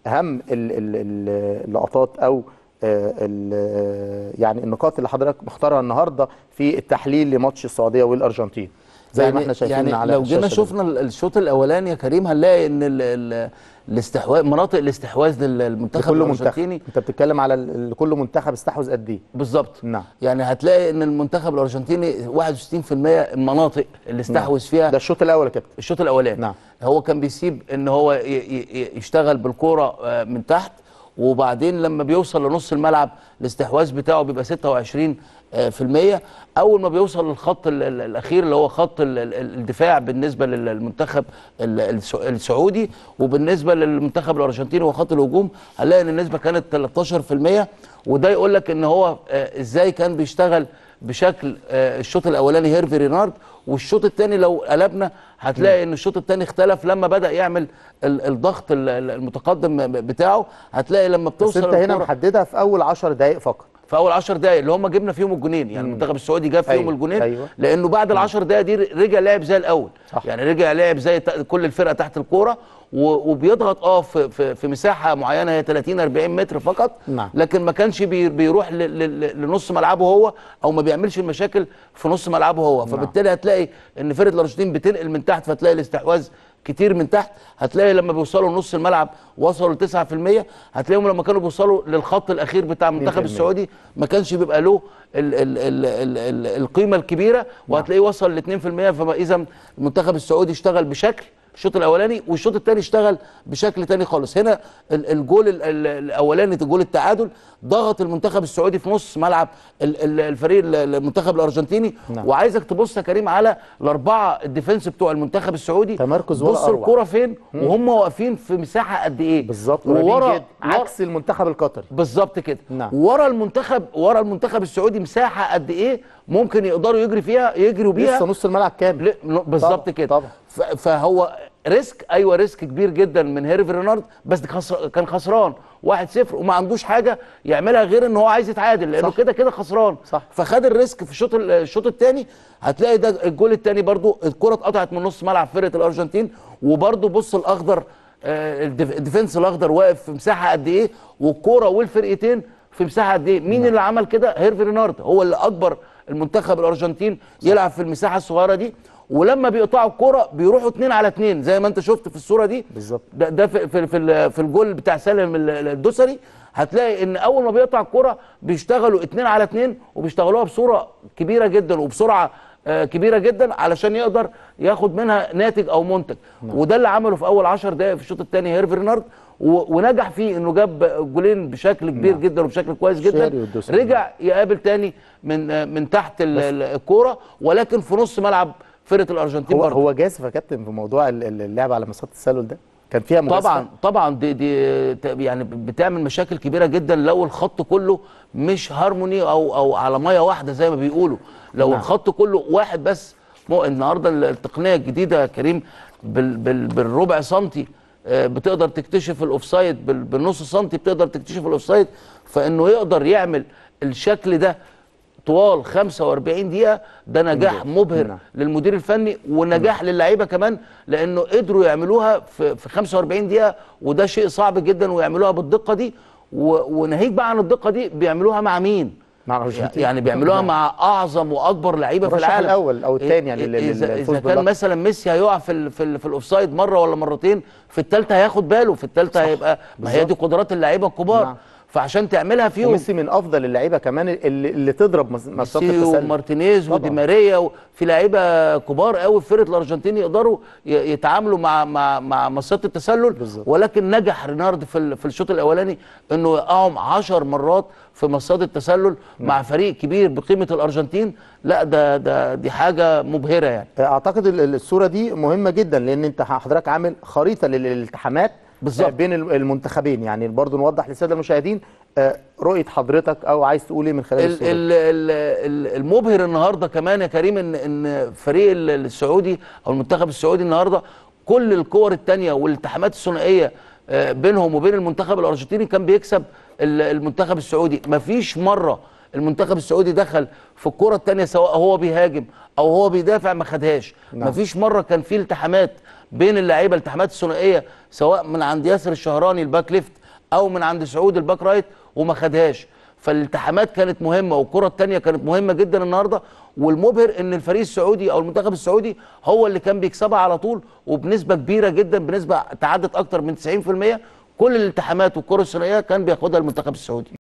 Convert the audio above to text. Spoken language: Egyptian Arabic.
اهم ال- ال- ال- اللقطات او آه، ال- يعني النقاط اللي حضرتك مختارها النهارده في التحليل لماتش السعوديه والارجنتين زي ما احنا شايفين يعني على لو جينا الشاشة شفنا ال- الشوط الاولاني يا كريم هنلاقي ان ال- ال- الاستحواذ مناطق الاستحواذ للمنتخب لكل منتخب الارجنتيني انت بتتكلم على ال- لكل منتخب استحوذ قد ايه بالظبط نعم. يعني هتلاقي ان المنتخب الارجنتيني 61% المناطق اللي استحوذ فيها ده الشوط الاول يا كابتن الشوط الاولاني نعم. هو كان بيسيب ان هو ي- ي- يشتغل بالكوره آه، من تحت وبعدين لما بيوصل لنص الملعب الاستحواذ بتاعه بيبقى 26 آه، في المية اول ما بيوصل للخط ال- ال- الاخير اللي هو خط ال- ال- الدفاع بالنسبه لل- للمنتخب ال- الس- السعودي وبالنسبه للمنتخب الارجنتيني وخط الهجوم هنلاقي ان النسبه كانت 13% وده يقول لك ان هو آه، ازاي كان بيشتغل بشكل آه، الشوط الاولاني هيرفي رينارد والشوط الثاني لو قلبنا هتلاقي ان الشوط الثاني اختلف لما بدا يعمل ال- الضغط ال- ال- المتقدم بتاعه هتلاقي لما بس بتوصل انت هنا الكرة محددها في اول 10 دقائق فقط في اول 10 دقائق اللي هم جبنا فيهم الجونين يعني المنتخب السعودي جاب فيهم أيوة، الجونين أيوة. لانه بعد ال 10 دقائق دي رجع لعب زي الاول صح. يعني رجع لعب زي ت- كل الفرقه تحت الكوره و- وبيضغط اه في, في, في مساحه معينه هي 30 40 متر فقط نعم. لكن ما كانش بي بيروح ل- ل- لنص ملعبه هو او ما بيعملش المشاكل في نص ملعبه هو فبالتالي هتلاقي ان فرقه الارجنتين بتنقل من تحت فتلاقي الاستحواذ كتير من تحت هتلاقي لما بيوصلوا لنص الملعب وصلوا ل 9% هتلاقيهم لما كانوا بيوصلوا للخط الاخير بتاع المنتخب 2%. السعودي ما كانش بيبقى له ال ال ال ال ال القيمه الكبيره وهتلاقيه وصل ل 2% فاذا المنتخب السعودي اشتغل بشكل الشوط الاولاني والشوط الثاني اشتغل بشكل تاني خالص هنا ال- الجول ال- ال- الاولاني جول التعادل ضغط المنتخب السعودي في نص ملعب ال- ال- الفريق ال- المنتخب الارجنتيني نعم. وعايزك تبص يا كريم على الاربعه الديفنس بتوع المنتخب السعودي تمركز ولا بص أروع. الكوره فين وهم واقفين في مساحه قد ايه بالظبط وورا قريبين جدا. ورا- عكس المنتخب القطري بالظبط كده نعم. ورا المنتخب ورا المنتخب السعودي مساحه قد ايه ممكن يقدروا يجري فيها يجروا بيها لسه نص الملعب كامل ل- ل- بالظبط طبعاً، كده طبعاً. ف- فهو ريسك ايوه ريسك كبير جدا من هيرفي رينارد بس ده خسر كان خسران 1-0 وما عندوش حاجه يعملها غير ان هو عايز يتعادل لانه صح. كده كده خسران صح. فخد الريسك في الشوط ال- الشوط الثاني هتلاقي ده الجول الثاني برضو الكره اتقطعت من نص ملعب فرقه الارجنتين وبرضو بص الاخضر آه، الدف- الديفنس الاخضر واقف في مساحه قد ايه والكوره والفرقتين في مساحه قد ايه مين اللي عمل كده هيرفي رينارد هو اللي اكبر المنتخب الارجنتين يلعب في المساحه الصغيره دي ولما بيقطعوا الكوره بيروحوا اتنين على اتنين زي ما انت شفت في الصوره دي بالظبط. ده, ده في في في, ال- في الجول بتاع سالم ال- ال- الدوسري هتلاقي ان اول ما بيقطع الكوره بيشتغلوا اتنين على اتنين وبيشتغلوها بصوره كبيره جدا وبسرعه آه، كبيره جدا علشان يقدر ياخد منها ناتج او منتج وده اللي عمله في اول 10 دقائق في الشوط الثاني هيرفي رينارد و- ونجح فيه انه جاب جولين بشكل كبير جدا وبشكل كويس شاري جدا والدوسري. رجع يقابل تاني من آه، من تحت ال- ال- الكوره ولكن في نص ملعب فرقه الارجنتين هو برضه هو جازف يا كابتن في موضوع ال- ال- اللعب على مسات التسلل ده كان فيها مجازفه طبعا طبعا دي دي ت- يعني بتعمل مشاكل كبيره جدا لو الخط كله مش هارموني او او على ميه واحده زي ما بيقولوا لو نعم. نعم. الخط كله واحد بس مو النهارده التقنيه الجديده يا كريم بال بال بالربع سنتي آه، بتقدر تكتشف الاوفسايد بال- بالنص سنتي بتقدر تكتشف الاوفسايد فانه يقدر يعمل الشكل ده طوال 45 دقيقة ده نجاح مبهر نعم. للمدير الفني ونجاح للعيبة كمان لأنه قدروا يعملوها في, في 45 دقيقة وده شيء صعب جدا ويعملوها بالدقة دي و- وناهيك بقى عن الدقة دي بيعملوها مع مين؟ مع الارجنتين يعني بيعملوها مع اعظم واكبر لعيبه في المرشح العالم الأول أو التاني يعني إيه- لل- اذا, للفوز إذا كان باللقب. مثلا ميسي هيقع في ال في, ال في الاوفسايد مره ولا مرتين في الثالثه هياخد باله في الثالثه هيبقى ما هي دي قدرات اللعيبه الكبار نعم. فعشان تعملها فيهم وميسي من افضل اللعيبه كمان اللي, اللي تضرب مس- مسات ميسي التسلل ومارتينيز طبعاً. ودي ماريا وفي لعيبه كبار قوي في فرقه الارجنتين يقدروا ي- يتعاملوا مع مع مع مصيده التسلل بالظبط. ولكن نجح رينارد في ال- في الشوط الاولاني انه يوقعهم 10 مرات في مصيده التسلل مع فريق كبير بقيمه الارجنتين لا ده ده دي حاجه مبهره يعني اعتقد ال- ال- الصوره دي مهمه جدا لان انت حضرتك عامل خريطه للالتحامات بالظبط. آه، بين ال- المنتخبين يعني برضو نوضح للساده المشاهدين آه، رؤيه حضرتك او عايز تقول ايه من خلال ال- الصوره ال- ال- ال- المبهر النهارده كمان يا كريم ان ان فريق ال- السعودي او المنتخب السعودي النهارده كل الكور الثانيه والالتحامات الثنائيه آه، بينهم وبين المنتخب الارجنتيني كان بيكسب ال- المنتخب السعودي مفيش مره المنتخب السعودي دخل في الكره الثانيه سواء هو بيهاجم او هو بيدافع ما خدهاش نعم. مفيش مره كان في التحامات بين اللعيبه التحامات الثنائيه سواء من عند ياسر الشهراني الباك ليفت او من عند سعود الباك رايت وما خدهاش فالالتحامات كانت مهمه والكره الثانيه كانت مهمه جدا النهارده والمبهر ان الفريق السعودي او المنتخب السعودي هو اللي كان بيكسبها على طول وبنسبه كبيره جدا بنسبه تعدت اكتر من 90% كل الالتحامات والكره الثنائيه كان بياخدها المنتخب السعودي